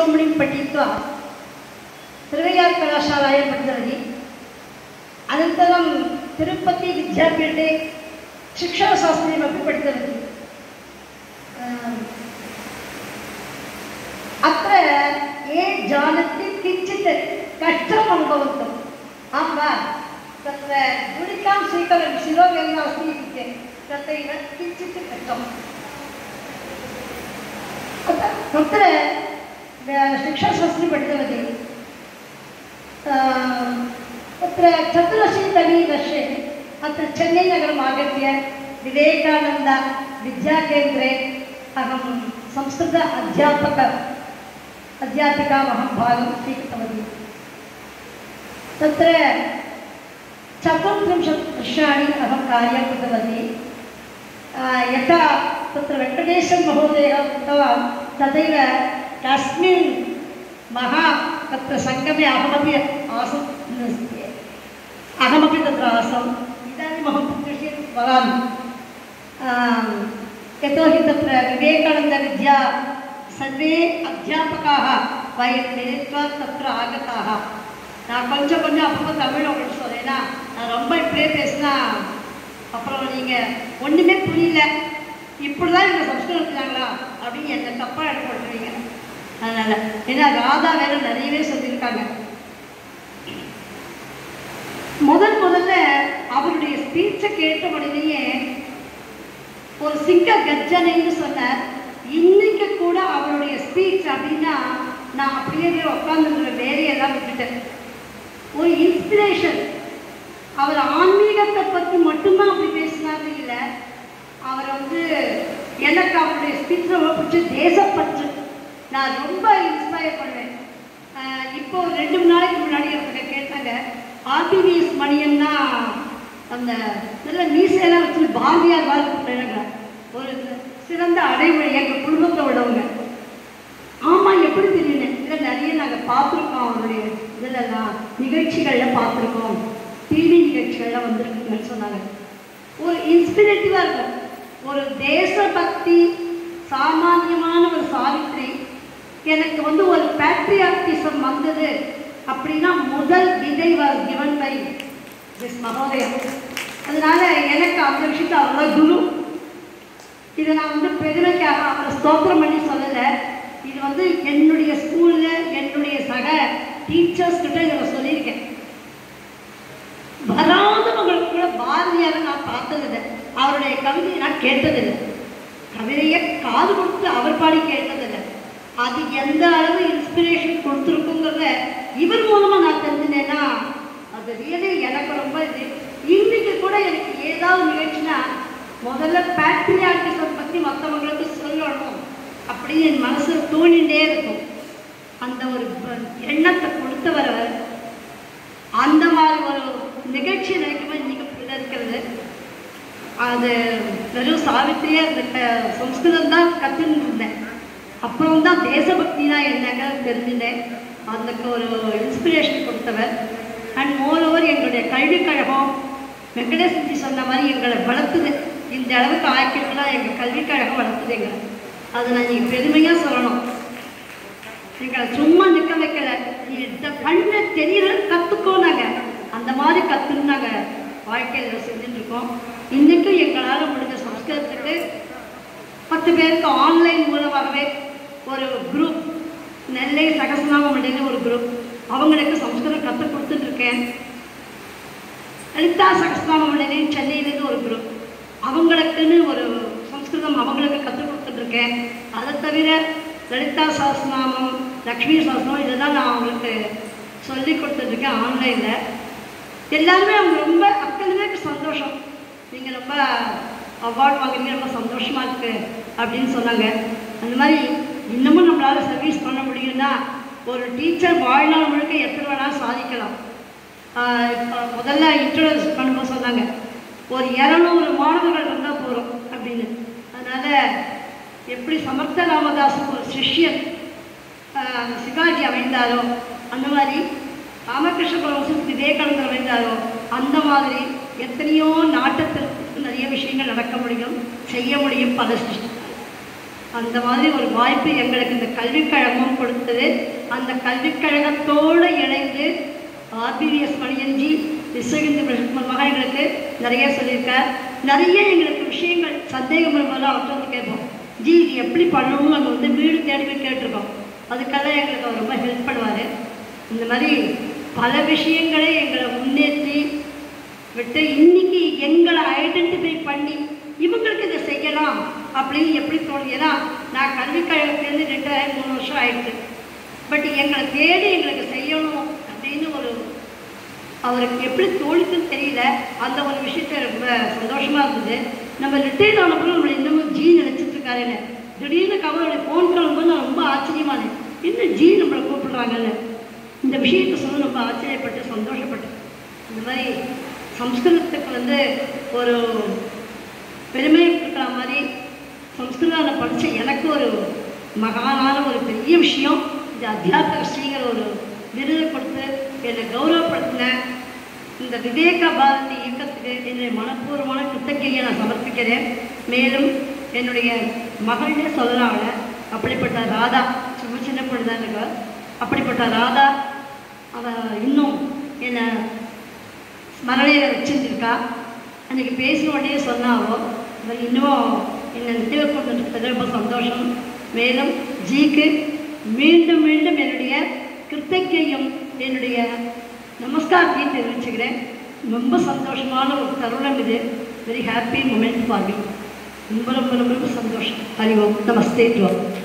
शिरोमणिं पठित्वा त्रिवैयार् कलाशालायां पठितवती अनन्तरं तिरुपति विद्यापीठे शिक्षाशास्त्रीमपि पठितवती अम्, अत्र ये जानन्ति किञ्चित् कष्टम् अनुभवन्तम् आं वा तत्र गुलिकां स्वीकरणं शिरोवेदना अस्ति इत्युक्ते तथैव किञ्चित् कष्टम् अत- तत्र व- शिक्षाशास्त्री पठितवती अं, तत्र चतुरशीतमे वर्षे अत्र चेन्नैनगरम् आगत्य विवेकानन्द विद्याकेन्द्रे अहं संस्कृत अध्यापक अध्यापिकाम् अहं भागं स्वीकृतवती तत्र चतुर्त्रिंशत् वर्षाणि अहं कार्यं कृतवती आ, यथा तत्र वेङ्कटेशन् महोदयः उक्तवान् तथैव तस्मिन् महा तत्र सङ्गमे अहमपि आसम् अहमपि तत्र आसम् इदानीम् अहं विषये वदामि आम्, यतोहि तत्र विवेकानन्दविद्या सर्वे अध्यापकाः वयं मिलित्वा तत्र आगताः நான் கொஞ்சம் கொஞ்சம் அப்பப்போ தமிழ் உங்களுக்கு சொல்லேன்னா நான் ரொம்ப இப்படியே பேசினா அப்புறம் நீங்கள் ஒன்றுமே புரியல இப்படி தான் இவங்க சம்ஸ்கிருதம் இருக்கிறாங்களா அப்படின்னு என்னை தப்பாக எடுத்து போட்டுருவீங்க அதனால் ஏன்னா ராதா வேற நிறையவே சொல்லியிருக்காங்க முதல் முதல்ல அவருடைய ஸ்பீச்சை கேட்ட உடனேயே ஒரு சிங்க கர்ஜனைன்னு சொன்னார் இன்னைக்கு கூட அவருடைய ஸ்பீச் அப்படின்னா நான் அப்படியே உட்காந்துருக்கிற வேலையெல்லாம் விட்டுட்டேன் ஒரு இன்ஸ்பிரேஷன் அவர் ஆன்மீகத்தை பற்றி மட்டும்தான் அப்படி பேசினாரு இல்லை அவர் வந்து எனக்கு அவருடைய ஸ்பீச் ரொம்ப பிடிச்ச தேசப்பற்று நான் ரொம்ப இன்ஸ்பயர் பண்ணுவேன் ஆஹ் இப்போ ஒரு ரெண்டு மூணு நாளைக்கு முன்னாடி ஒருத்தங்க கேட்டாங்க ஆர்டிவிஎஸ் மணியன்னா அந்த நல்ல மீசையெல்லாம் வச்சு பாரதியார் மாதிரி கூப்பிடுறாங்க ஒரு சிறந்த அடைமொழி எங்கள் குடும்பத்தில் உள்ளவங்க ஆமாம் எப்படி தெரியுங்க இல்லை நிறைய நாங்கள் பார்த்துருக்கோம் அவருடைய இதிலெல்லாம் நிகழ்ச்சிகளில் பார்த்துருக்கோம் டிவி நிகழ்ச்சிகள்லாம் வந்திருக்குங்கன்னு சொன்னாங்க ஒரு இன்ஸ்பிரேட்டிவாக இருக்கும் ஒரு தேசபக்தி சாமானியமான ஒரு சாவித்ரி எனக்கு வந்து ஒரு பேட்ரியாட்டிசம் வந்தது அப்படின்னா முதல் விதை வாஸ் given பை திஸ் மகோதயம் அதனால எனக்கு அந்த விஷயத்தை அவ்வளோ குரு இதை நான் வந்து பெருமைக்காக அவரை ஸ்தோத்திரம் பண்ணி சொல்லலை இது வந்து என்னுடைய ஸ்கூலில் என்னுடைய சக டீச்சர்ஸ் கிட்ட இதை நான் சொல்லியிருக்கேன் வராதவங்களுக்கு கூட பாரதியாரை நான் பார்த்ததில்லை அவருடைய கவிதையை நான் கேட்டதில்லை கவிதையை காது கொடுத்து அவர் பாடி கேட்டதில்லை அது எந்த அளவு இன்ஸ்பிரேஷன் கொடுத்துருக்குங்கிறத இவர் மூலமாக நான் தெரிஞ்சினேன்னா அது ரியலி எனக்கு ரொம்ப இது இன்னைக்கு கூட எனக்கு ஏதாவது நிகழ்ச்சினா முதல்ல பேட்ரியாட்டிசம் பற்றி மற்றவங்களுக்கு சொல்லணும் அப்படின்னு என் மனசு தோணிகிட்டே இருக்கும் அந்த ஒரு ப- எண்ணத்தை கொடுத்தவர் அவர் அந்த மாதிரி ஒரு நிகழ்ச்சி நினைக்கும்போது இன்னைக்கு இப்படிதான் இருக்கிறது அது வெறும் சாவித்திரியே அந்த க- சம்ஸ்கிருதம் தான் கற்றுன்னு இருந்தேன் அப்புறம் தான் தேசபக்தினா என்னங்க தெரிஞ்சுட்டேன் அதுக்கு ஒரு இன்ஸ்பிரேஷன் கொடுத்தவர் அண்ட் மோர் ஓவர் எங்களுடைய கல்விக் கழகம் வெங்கடேசன்ஜி சொன்ன மாதிரி எங்களை வளர்த்துது இந்த அளவுக்கு ஆக்கிட்டுலாம் எங்கள் கல்விக் கழகம் வளர்த்துது எங்களை அது நான் நீங்கள் பெருமையாக சொல்லணும் எங்களை சும்மா நிற்க வைக்கல நீ இந்த பண்ண தெரியல கற்றுக்கோ நாங்கள் அந்த மாதிரி கற்றுன்னு நாங்கள் வாழ்க்கையில் செஞ்சுட்டு இருக்கோம் இன்றைக்கும் எங்களால் முடிஞ்ச சம்ஸ்கிருதத்துக்கு பத்து பேருக்கு ஆன்லைன் மூலமாகவே ஒரு குரூப் நெல்லை சகசநாம மண்டலில் ஒரு குரூப் அவங்களுக்கு சம்ஸ்கிருதம் கற்றுக் கொடுத்துட்ருக்கேன் லலிதா சகசநாம மண்டலின் சென்னையிலேருந்து ஒரு குரூப் அவங்களுக்குன்னு ஒரு சம்ஸ்கிருதம் அவங்களுக்கு கற்றுக் கொடுத்துட்ருக்கேன் அதை தவிர லலிதா சகஸ்நாமம் லக்ஷ்மி சகஸ்நாமம் இதெல்லாம் நான் அவங்களுக்கு சொல்லி கொடுத்துட்ருக்கேன் ஆன்லைனில் எல்லாருமே அவங்க ரொம்ப அத்தனை பேருக்கு சந்தோஷம் நீங்கள் ரொம்ப அவார்ட் வாங்குறீங்க ரொம்ப சந்தோஷமாக இருக்குது அப்படின்னு சொன்னாங்க அந்த மாதிரி இன்னமும் நம்மளால் சர்வீஸ் பண்ண முடியும்னா ஒரு டீச்சர் வாழ்நாள் முழுக்க எத்தனை வேணாலும் சாதிக்கலாம் ஆஹ் இப்போ முதல்ல இன்ட்ரோடியூஸ் பண்ணும்போது சொன்னாங்க ஒரு இரநூறு மாணவர்கள் இருந்தால் போகிறோம் அப்படின்னு அதனால் எப்படி சமர்த்த ராமதாஸுக்கு ஒரு சிஷ்யன் ஆஹ் சிவாஜி அமைந்தாரோ அந்த மாதிரி ராமகிருஷ்ண பரமசுக்கு விவேகானந்தர் அமைந்தாரோ அந்த மாதிரி எத்தனையோ நாட்டத்திற்கு நிறைய விஷயங்கள் நடக்க முடியும் செய்ய முடியும் பல சிருஷ்டி அந்த மாதிரி ஒரு வாய்ப்பு எங்களுக்கு இந்த கல்விக் கழகம் கொடுத்தது அந்த கல்விக் கழகத்தோடு இணைந்து ஆர்பிவிஎஸ் மணியன்ஜி விஸ்வகிந்து மகா எங்களுக்கு நிறைய சொல்லியிருக்கார் நிறைய எங்களுக்கு விஷயங்கள் சந்தேகம் வரும்போது அவர்கிட்ட வந்து கேட்போம் ஜி இது எப்படி பண்ணணும்னு அங்கே வந்து வீடு தேடி போய் கேட்டிருக்கோம் அதுக்கெல்லாம் எங்களுக்கு அவர் ரொம்ப ஹெல்ப் பண்ணுவார் இந்த மாதிரி பல விஷயங்களை எங்களை முன்னேற்றி விட்டு இன்னைக்கு எங்களை ஐடென்டிஃபை பண்ணி இவங்களுக்கு இதை செய்யலாம் அப்படின்னு எப்படி தோணுது ஏன்னா நான் கல்விக் கழகத்துலேருந்து ரிட்டையர் மூணு வருஷம் ஆயிடுச்சு பட் எங்களை தேடி எங்களுக்கு செய்யணும் அப்படின்னு ஒரு அவருக்கு எப்படி தோணிச்சுன்னு தெரியல அந்த ஒரு விஷயத்த ரொம்ப சந்தோஷமா இருந்தது நம்ம ரிட்டையர் ஆனப்பறம் நம்மளை இன்னமும் ஜி நினைச்சிட்டு இருக்காருன்னு திடீர்னு கவலை ஃபோன் பண்ணும்போது நான் ரொம்ப ஆச்சரியமானேன் இன்னும் ஜி நம்மளை கூப்பிடுறாங்கன்னு இந்த விஷயத்தை சொல்ல ரொம்ப ஆச்சரியப்பட்டு சந்தோஷப்பட்டேன் இந்த மாதிரி சம்ஸ்கிருதத்துக்கு வந்து ஒரு பெருமை இருக்கிற மாதிரி சம்ஸ்கிருதம் படித்த எனக்கு ஒரு மகானான ஒரு பெரிய விஷயம் இந்த அத்தியாபக ஸ்ரீங்கிற ஒரு விருதை கொடுத்து என்னை கௌரவப்படுத்தின இந்த விவேக பாரதி இயக்கத்துக்கு என்னுடைய மனப்பூர்வமான கிருத்தகையை நான் சமர்ப்பிக்கிறேன் மேலும் என்னுடைய மகளே சொல்லலாம் அவளை அப்படிப்பட்ட ராதா சும்மா சின்ன பொண்ணு தான் இருக்கா அப்படிப்பட்ட ராதா அவள் இன்னும் என்னை ஸ்மரணையில் வச்சுருக்கா அன்றைக்கி பேசின உடனே சொன்னாவோ இவர் இன்னும் என்னை நினைவு கொண்டு ரொம்ப சந்தோஷம் மேலும் ஜிக்கு மீண்டும் மீண்டும் என்னுடைய கிருத்தகையும் என்னுடைய நமஸ்காரத்தையும் தெரிவிச்சுக்கிறேன் ரொம்ப சந்தோஷமான ஒரு தருணம் இது very happy moment for me ரொம்ப ரொம்ப ரொம்ப ரொம்ப சந்தோஷம் ஹரி ஓம் நமஸ்தே டு ஆல்